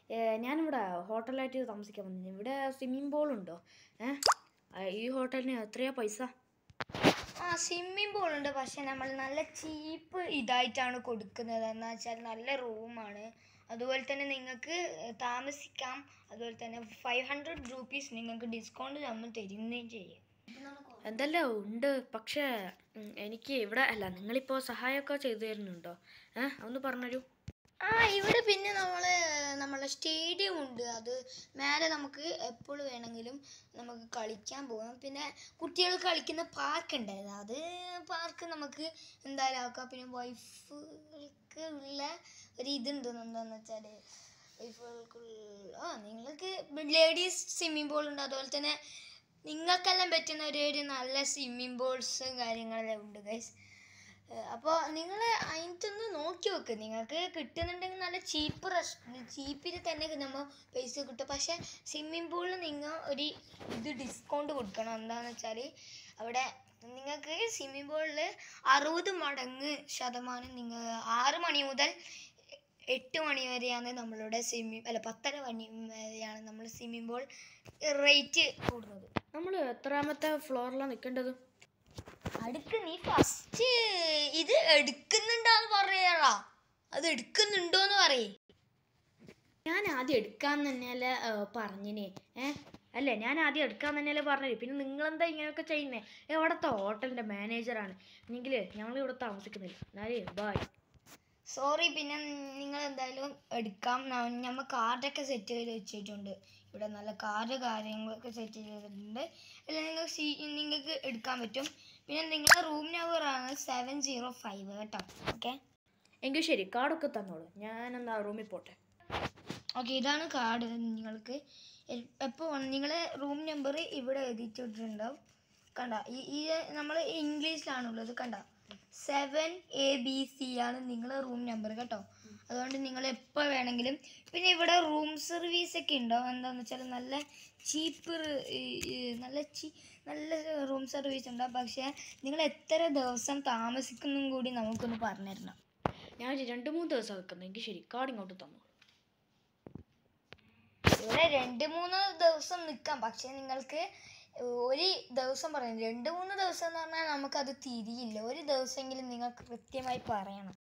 ഏ, ഞാനിവിടെ ഹോട്ടലായിട്ട് താമസിക്കാൻ വന്നു ഇവിടെ സ്വിമ്മിംഗ് പൂൾ ഉണ്ടോ ഏ ആ, ഈ ഹോട്ടലിന് എത്രയാ പൈസ ആ സ്വിമ്മിംഗ് പൂൾ ഉണ്ട് പക്ഷെ നമ്മൾ നല്ല ചീപ്പ് ഇതായിട്ടാണ് കൊടുക്കുന്നത് എന്ന് വെച്ചാൽ നല്ല റൂമാണ് അതുപോലെ തന്നെ നിങ്ങൾക്ക് താമസിക്കാം അതുപോലെ തന്നെ ഫൈവ് ഹൺഡ്രഡ് റുപ്പീസ് നിങ്ങൾക്ക് ഡിസ്കൗണ്ട് നമ്മൾ തരുകയും ചെയ്യും എന്തെല്ലാം ഉണ്ട് പക്ഷേ ഉം, എനിക്ക് ഇവിടെ അല്ല നിങ്ങളിപ്പോൾ സഹായമൊക്കെ ചെയ്തു തരുന്നുണ്ടോ ഏ ഒന്ന് പറഞ്ഞുതരൂ ആ ഇവിടെ പിന്നെ നമ്മൾ നമ്മളെ സ്റ്റേഡിയം ഉണ്ട് അത് മേലെ നമുക്ക് എപ്പോൾ വേണമെങ്കിലും നമുക്ക് കളിക്കാൻ പോകാം പിന്നെ കുട്ടികൾ കളിക്കുന്ന പാർക്ക് ഉണ്ടായിരുന്നു അത് പാർക്ക് നമുക്ക് എന്തായാലും ആക്കാം പിന്നെ വൈഫുകൾക്ക് ഉള്ള ഒരു ഇതുണ്ട് എന്താണെന്ന് വെച്ചാൽ വൈഫുകൾക്കുള്ള ആ നിങ്ങൾക്ക് ലേഡീസ് സ്വിമ്മിംഗ് പൂൾ ഉണ്ട് അതുപോലെ തന്നെ നിങ്ങൾക്കെല്ലാം പറ്റുന്ന ഒരു ഒരു നല്ല സ്വിമ്മിംഗ് പൂൾസും കാര്യങ്ങളെല്ലാം ഉണ്ട് ഗൈസ് അപ്പോൾ നിങ്ങൾ അതിനകത്തൊന്ന് നോക്കി വെക്ക് നിങ്ങൾക്ക് കിട്ടുന്നുണ്ടെങ്കിൽ നല്ല ചീപ്പ് റെസ് ചീപ്പിൽ തന്നെ നമ്മൾ പൈസ കിട്ടും പക്ഷേ സ്വിമ്മിംഗ് പൂളിൽ നിങ്ങൾ ഒരു ഇത് ഡിസ്കൗണ്ട് കൊടുക്കണം എന്താണെന്ന് വെച്ചാൽ അവിടെ നിങ്ങൾക്ക് സ്വിമ്മിംഗ് പൂളിൽ അറുപത് മടങ്ങ് ശതമാനം നിങ്ങൾ ആറ് മണി മുതൽ എട്ട് മണി വരെയാണ് നമ്മളുടെ സ്വിമ്മിംഗ് അല്ല പത്തര മണി വരെയാണ് നമ്മൾ സ്വിമ്മിംഗ് പൂൾ റേറ്റ് കൂടുന്നത് നമ്മൾ എത്രാമത്തെ ഫ്ലോറിലാണ് നിൽക്കേണ്ടത് അടുക്ക് നീ ഫസ്റ്റ് ഇത് എടുക്കുന്നുണ്ടോന്ന് പറയാ അത് എടുക്കുന്നുണ്ടോന്ന് പറയേ ഞാൻ ആദ്യം എടുക്കാൻ തന്നെയല്ലേ ഏ, പറഞ്ഞിനെ ഏ അല്ലേ ഞാൻ ആദ്യം എടുക്കാൻ തന്നെയല്ലേ പറഞ്ഞത് പിന്നെ നിങ്ങളെന്താ ഇങ്ങനെയൊക്കെ ചെയ്യുന്നേ എവിടത്തെ ഹോട്ടലിൻ്റെ മാനേജറാണ് എങ്കിൽ ഞങ്ങൾ ഇവിടെ താമസിക്കുന്നില്ല എന്നാലേ ബായ് സോറി പിന്നെ നിങ്ങൾ എന്തായാലും എടുക്കാം നമ്മൾ കാർഡൊക്കെ സെറ്റ് ചെയ്ത് വെച്ചിട്ടുണ്ട് ഇവിടെ നല്ല കാർഡ് കാര്യങ്ങളൊക്കെ സെറ്റ് ചെയ്തിട്ടുണ്ട് അല്ല നിങ്ങൾ സീ നിങ്ങൾക്ക് എടുക്കാൻ പറ്റും പിന്നെ നിങ്ങളുടെ റൂം നമ്പറാണ് സെവൻ സീറോ ഫൈവ് കേട്ടോ ഓക്കെ എങ്കിൽ ശരി കാർഡൊക്കെ തന്നോളൂ ഞാനെന്നാ റൂമിൽ പോട്ടെ ഓക്കെ ഇതാണ് കാർഡ് നിങ്ങൾക്ക് എപ്പോൾ നിങ്ങളെ റൂം നമ്പർ ഇവിടെ എഴുതിയിട്ടുണ്ടാവും കണ്ട ഈ ഈ നമ്മൾ ഇംഗ്ലീഷിലാണുള്ളത് കണ്ട സെവൻ എ ബി സി ആണ് നിങ്ങളെ റൂം നമ്പർ കേട്ടോ അതുകൊണ്ട് നിങ്ങൾ എപ്പോൾ വേണമെങ്കിലും പിന്നെ ഇവിടെ റൂം സർവീസ് ഒക്കെ ഉണ്ടാവും എന്താണെന്ന് വെച്ചാൽ നല്ല ചീപ്പ് നല്ല ചീ നല്ല റൂം സർവീസ് ഉണ്ടാവും പക്ഷേ നിങ്ങൾ എത്ര ദിവസം താമസിക്കുന്നും കൂടി നമുക്കൊന്ന് പറഞ്ഞു തരണം ഞാൻ ഒരു രണ്ട് മൂന്ന് ദിവസം വെക്കുന്നു എങ്കിൽ ശരി കാർഡ് ഇങ്ങോട്ട് തന്നു ഇവിടെ രണ്ട് മൂന്ന് ദിവസം നിൽക്കാം പക്ഷെ നിങ്ങൾക്ക് ഒരു ദിവസം പറയണം രണ്ട് മൂന്ന് ദിവസം എന്ന് പറഞ്ഞാൽ നമുക്കത് തിരിയില്ല ഒരു ദിവസമെങ്കിലും നിങ്ങൾ കൃത്യമായി പറയണം